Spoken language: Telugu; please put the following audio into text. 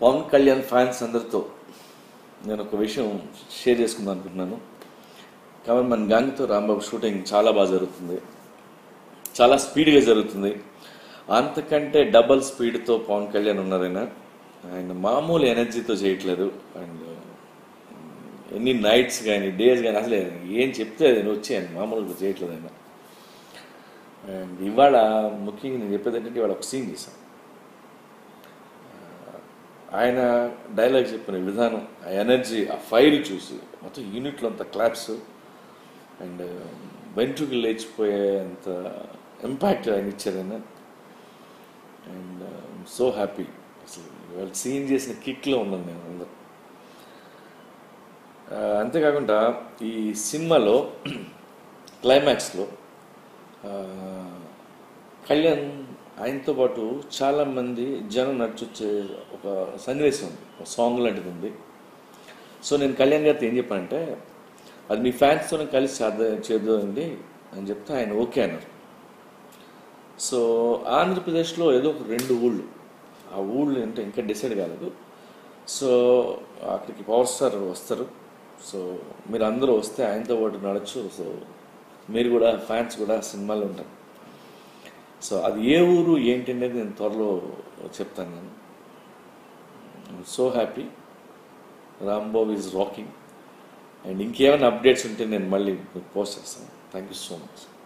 పవన్ కళ్యాణ్ ఫ్యాన్స్ అందరితో నేను ఒక విషయం షేర్ చేసుకుందాం అనుకుంటున్నాను కాబట్టి మన గ్యాంగ్తో రాంబాబు షూటింగ్ చాలా బాగా జరుగుతుంది చాలా స్పీడ్గా జరుగుతుంది అంతకంటే డబల్ స్పీడ్తో పవన్ కళ్యాణ్ ఉన్నారైన ఆయన మామూలు ఎనర్జీతో చేయట్లేదు అండ్ ఎన్ని నైట్స్ కానీ డేస్ కానీ అసలు ఏం చెప్తే అది వచ్చి ఆయన మామూలుగా చేయట్లేదు ఆయన అండ్ ఇవాళ ముఖ్యంగా నేను చెప్పేది ఏంటంటే ఇవాళ ఒక సీన్ చేశాను ఆయన డైలాగ్ చెప్పిన విధానం ఆ ఎనర్జీ ఆ ఫైర్ చూసి మొత్తం యూనిట్లో అంత క్లాప్స్ అండ్ వెంట్రుకి లేచిపోయే అంత ఇంపాక్ట్ ఆయన ఇచ్చారు ఆయన అండ్ సో హ్యాపీ అసలు వాళ్ళు సీన్ చేసిన కిక్లో ఉన్నాను నేను అందరు ఆ, అంతేకాకుండా ఈ సినిమాలో క్లైమాక్స్లో కళ్యాణ్ ఆయనతో పాటు చాలామంది జనం నడిచొచ్చే ఒక సన్నివేశం ఉంది ఒక సాంగ్ లాంటిది ఉంది సో నేను కళ్యాణ్ గారితో ఏం చెప్పానంటే అది మీ ఫ్యాన్స్తోనే కలిసి చేద్దాం చేద్దామండి అని చెప్తే ఆయన ఓకే అన్నారు సో ఆంధ్రప్రదేశ్లో ఏదో ఒక రెండు ఊళ్ళు ఆ ఊళ్ళు అంటే ఇంకా డిసైడ్ కాలేదు సో అక్కడికి పవర్ స్టార్ వస్తారు సో మీరు అందరూ వస్తే ఆయనతో పాటు నడచ్చు సో మీరు కూడా ఫ్యాన్స్ కూడా సినిమాలో ఉంటారు సో అది ఏ ఊరు ఏంటి అనేది నేను త్వరలో చెప్తాను నేను so happy Rambabu is rocking and ఇంకేమైనా అప్డేట్స్ ఉంటే నేను మళ్ళీ మీకు పోస్ట్ చేస్తాను థ్యాంక్ యూ సో మచ్